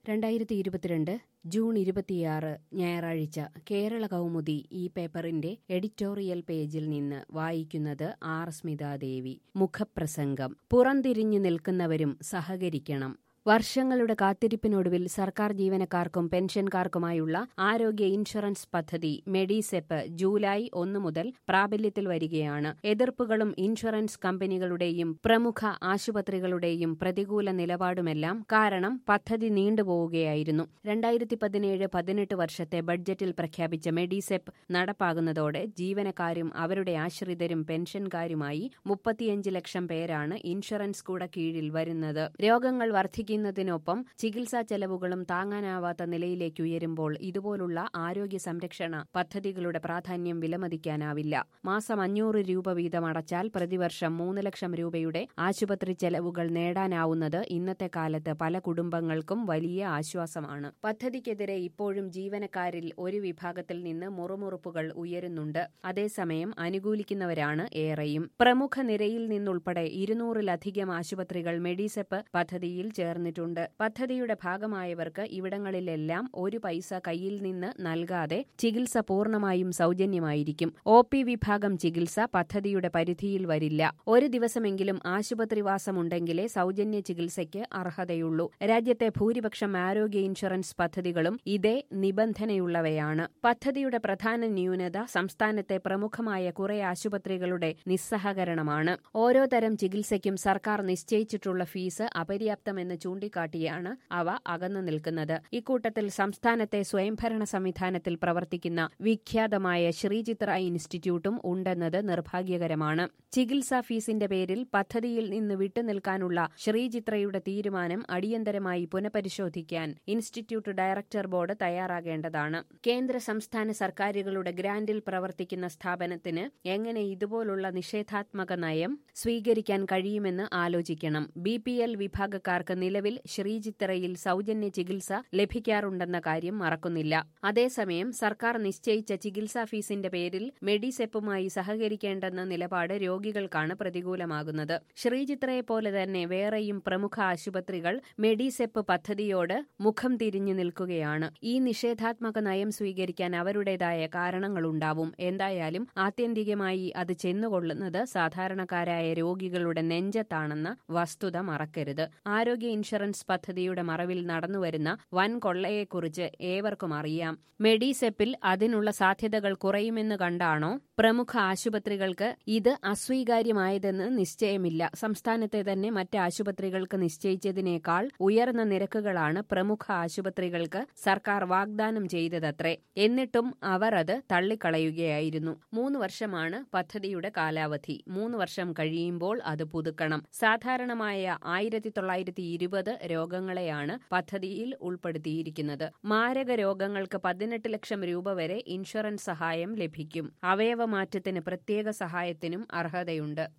രണ്ടായിരത്തി ഇരുപത്തിരണ്ട് ജൂൺ ഇരുപത്തിയാറ് ഞായറാഴ്ച കേരള കൗമുദി ഈ പേപ്പറിന്റെ എഡിറ്റോറിയൽ പേജിൽ നിന്ന് വായിക്കുന്നത് ആർ സ്മിതാദേവി മുഖപ്രസംഗം പുറംതിരിഞ്ഞു നിൽക്കുന്നവരും സഹകരിക്കണം വർഷങ്ങളുടെ കാത്തിരിപ്പിനൊടുവിൽ സർക്കാർ ജീവനക്കാർക്കും പെൻഷൻകാർക്കുമായുള്ള ആരോഗ്യ ഇൻഷുറൻസ് പദ്ധതി മെഡിസെപ്പ് ജൂലൈ ഒന്ന് മുതൽ പ്രാബല്യത്തിൽ വരികയാണ് എതിർപ്പുകളും ഇൻഷുറൻസ് കമ്പനികളുടെയും പ്രമുഖ ആശുപത്രികളുടെയും പ്രതികൂല നിലപാടുമെല്ലാം കാരണം പദ്ധതി നീണ്ടുപോവുകയായിരുന്നു രണ്ടായിരത്തി പതിനേഴ് പതിനെട്ട് വർഷത്തെ ബഡ്ജറ്റിൽ പ്രഖ്യാപിച്ച മെഡിസെപ്പ് നടപ്പാകുന്നതോടെ ജീവനക്കാരും അവരുടെ ആശ്രിതരും പെൻഷൻകാരുമായി മുപ്പത്തിയഞ്ച് ലക്ഷം പേരാണ് ഇൻഷുറൻസ് കൂടെ കീഴിൽ വരുന്നത് രോഗങ്ങൾ വർദ്ധിക്കും വർദ്ധിക്കുന്നതിനൊപ്പം ചികിത്സാ ചെലവുകളും താങ്ങാനാവാത്ത നിലയിലേക്ക് ഉയരുമ്പോൾ ഇതുപോലുള്ള ആരോഗ്യ സംരക്ഷണ പദ്ധതികളുടെ പ്രാധാന്യം വിലമതിക്കാനാവില്ല മാസം അഞ്ഞൂറ് രൂപ വീതം അടച്ചാൽ പ്രതിവർഷം മൂന്ന് ലക്ഷം രൂപയുടെ ആശുപത്രി ചെലവുകൾ നേടാനാവുന്നത് ഇന്നത്തെ കാലത്ത് പല കുടുംബങ്ങൾക്കും വലിയ ആശ്വാസമാണ് പദ്ധതിക്കെതിരെ ഇപ്പോഴും ജീവനക്കാരിൽ ഒരു വിഭാഗത്തിൽ നിന്ന് മുറുമുറുപ്പുകൾ ഉയരുന്നുണ്ട് അതേസമയം അനുകൂലിക്കുന്നവരാണ് ഏറെയും പ്രമുഖ നിരയിൽ നിന്നുൾപ്പെടെ ഇരുന്നൂറിലധികം ആശുപത്രികൾ മെഡിസെപ്പ് പദ്ധതിയിൽ ചേർന്നു ചേർന്നിട്ടുണ്ട് പദ്ധതിയുടെ ഭാഗമായവർക്ക് ഇവിടങ്ങളിലെല്ലാം ഒരു പൈസ കയ്യിൽ നിന്ന് നൽകാതെ ചികിത്സ പൂർണ്ണമായും സൗജന്യമായിരിക്കും ഒ പി വിഭാഗം ചികിത്സ പദ്ധതിയുടെ പരിധിയിൽ വരില്ല ഒരു ദിവസമെങ്കിലും ആശുപത്രിവാസമുണ്ടെങ്കിലേ സൗജന്യ ചികിത്സയ്ക്ക് അർഹതയുള്ളൂ രാജ്യത്തെ ഭൂരിപക്ഷം ആരോഗ്യ ഇൻഷുറൻസ് പദ്ധതികളും ഇതേ നിബന്ധനയുള്ളവയാണ് പദ്ധതിയുടെ പ്രധാന ന്യൂനത സംസ്ഥാനത്തെ പ്രമുഖമായ കുറെ ആശുപത്രികളുടെ നിസ്സഹകരണമാണ് ഓരോ തരം ചികിത്സയ്ക്കും സർക്കാർ നിശ്ചയിച്ചിട്ടുള്ള ഫീസ് അപര്യാപ്തമെന്ന് ചൂണ്ടിക്കാട്ടിയാണ് അവ അകന്നു നിൽക്കുന്നത് ഇക്കൂട്ടത്തിൽ സംസ്ഥാനത്തെ സ്വയംഭരണ സംവിധാനത്തിൽ പ്രവർത്തിക്കുന്ന വിഖ്യാതമായ ശ്രീചിത്ര ഇൻസ്റ്റിറ്റ്യൂട്ടും ഉണ്ടെന്നത് നിർഭാഗ്യകരമാണ് ചികിത്സാ ഫീസിന്റെ പേരിൽ പദ്ധതിയിൽ നിന്ന് വിട്ടുനിൽക്കാനുള്ള ശ്രീചിത്രയുടെ തീരുമാനം അടിയന്തരമായി പുനഃപരിശോധിക്കാൻ ഇൻസ്റ്റിറ്റ്യൂട്ട് ഡയറക്ടർ ബോർഡ് തയ്യാറാകേണ്ടതാണ് കേന്ദ്ര സംസ്ഥാന സർക്കാരുകളുടെ ഗ്രാന്റിൽ പ്രവർത്തിക്കുന്ന സ്ഥാപനത്തിന് എങ്ങനെ ഇതുപോലുള്ള നിഷേധാത്മക നയം സ്വീകരിക്കാൻ കഴിയുമെന്ന് ആലോചിക്കണം ബി പി എൽ വിഭാഗക്കാർക്ക് നിലവിൽ ശ്രീചിത്രയിൽ സൗജന്യ ചികിത്സ ലഭിക്കാറുണ്ടെന്ന കാര്യം മറക്കുന്നില്ല അതേസമയം സർക്കാർ നിശ്ചയിച്ച ചികിത്സാ ഫീസിന്റെ പേരിൽ മെഡിസെപ്പുമായി സഹകരിക്കേണ്ടെന്ന നിലപാട് രോഗികൾക്കാണ് പ്രതികൂലമാകുന്നത് ശ്രീചിത്രയെ പോലെ തന്നെ വേറെയും പ്രമുഖ ആശുപത്രികൾ മെഡിസെപ്പ് പദ്ധതിയോട് മുഖം തിരിഞ്ഞു നിൽക്കുകയാണ് ഈ നിഷേധാത്മക നയം സ്വീകരിക്കാൻ അവരുടേതായ കാരണങ്ങളുണ്ടാവും എന്തായാലും ആത്യന്തികമായി അത് ചെന്നുകൊള്ളുന്നത് സാധാരണക്കാരായ രോഗികളുടെ നെഞ്ചത്താണെന്ന വസ്തുത മറക്കരുത് ആരോഗ്യ ഇൻഷുറൻസ് പദ്ധതിയുടെ മറവിൽ നടന്നുവരുന്ന വൻ കൊള്ളയെക്കുറിച്ച് ഏവർക്കും അറിയാം മെഡിസെപ്പിൽ അതിനുള്ള സാധ്യതകൾ കുറയുമെന്ന് കണ്ടാണോ പ്രമുഖ ആശുപത്രികൾക്ക് ഇത് അസ്വീകാര്യമായതെന്ന് നിശ്ചയമില്ല സംസ്ഥാനത്തെ തന്നെ മറ്റ് ആശുപത്രികൾക്ക് നിശ്ചയിച്ചതിനേക്കാൾ ഉയർന്ന നിരക്കുകളാണ് പ്രമുഖ ആശുപത്രികൾക്ക് സർക്കാർ വാഗ്ദാനം ചെയ്തതത്രേ എന്നിട്ടും അവർ അത് തള്ളിക്കളയുകയായിരുന്നു മൂന്ന് വർഷമാണ് പദ്ധതിയുടെ കാലാവധി മൂന്ന് വർഷം കഴിയുമ്പോൾ അത് പുതുക്കണം സാധാരണമായ ആയിരത്തി തൊള്ളായിരത്തി ഇരുപത് രോഗങ്ങളെയാണ് പദ്ധതിയിൽ ഉൾപ്പെടുത്തിയിരിക്കുന്നത് മാരക രോഗങ്ങൾക്ക് പതിനെട്ട് ലക്ഷം രൂപ വരെ ഇൻഷുറൻസ് സഹായം ലഭിക്കും അവയവമാറ്റത്തിന് പ്രത്യേക സഹായത്തിനും അർഹതയുണ്ട്